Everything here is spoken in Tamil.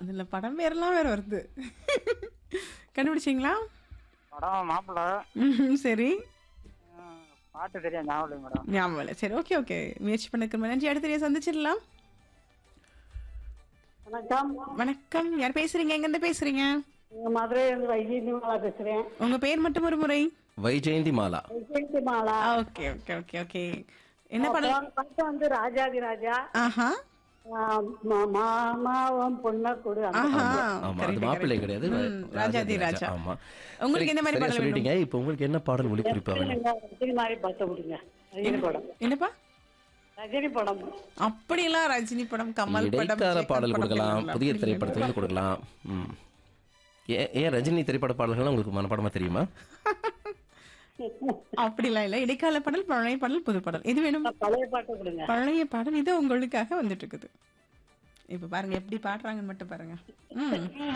அதில் படம் பேரெல்லாம் வேற வருது கண்டுபிடிச்சிங்களா படம் மாப்பிள்ள ம் சரி பாட்டு தெரியும் ஞாபகம் இல்லை மேடம் ஞாபகம் இல்லை சரி ஓகே ஓகே முயற்சி பண்ணக்கு நன்றி அடுத்த சந்திச்சிடலாம் வணக்கம் வணக்கம் யார் பேசுறீங்க எங்கேருந்து பேசுறீங்க இங்க மதுரை இருந்து வைஜெயந்திமாலா பேசுறேன் உங்க பேர் மட்டும் ஒரு முறை Vyjayanthimala Vyjayanthimala okay okay okay okay என்ன படம் அப்புறம் பாட்டு வந்து ராஜாதி ராஜா ஆஹா ஆஹ் மா- மாமாவம் பொண்ண கொடு அந்த ஆஹா ஆமா correct, அது மாப்பிள்ளை correct. கிடையாது ம், ராஜாதி ராஜா ஆமா உங்களுக்கு சரி, எந்த மாதிரி சரியா பாடல் வேணும் சொல்லிட்டீங்க இப்போ உங்களுக்கு என்ன பாடல் ஒளிபரப்பா வேணும் ரஜினி ரஜினி மாதிரி பாட்டு கொடுங்க ரஜினி படம் என்னப்பா ரஜினி படம் அப்படியெல்லாம் ரஜினி படம் கமல் படம் இடைக்கால விஜயகாந்த் பாடல் படம் கொடுக்கலாம் இல்லைங்களா? புதிய அப்படி திரைப்படத்துல கொடுக்கலாம் ம் ஏன் ஏன் ரஜினி திரைப்பட பாடல்கள்லாம் உங்களுக்கு மனப்பாடமா தெரியுமா அப்படிலாம் இல்ல இடைக்கால பாடல் பழைய பாடல் புது பாடல் இது வேணும் பழைய பாட்டு கொடுங்க பழைய பாடல் இது உங்களுக்காக வந்துட்டு இருக்குது இப்ப பாருங்க எப்படி பாடுறாங்கன்னு மட்டும் பாருங்க ம்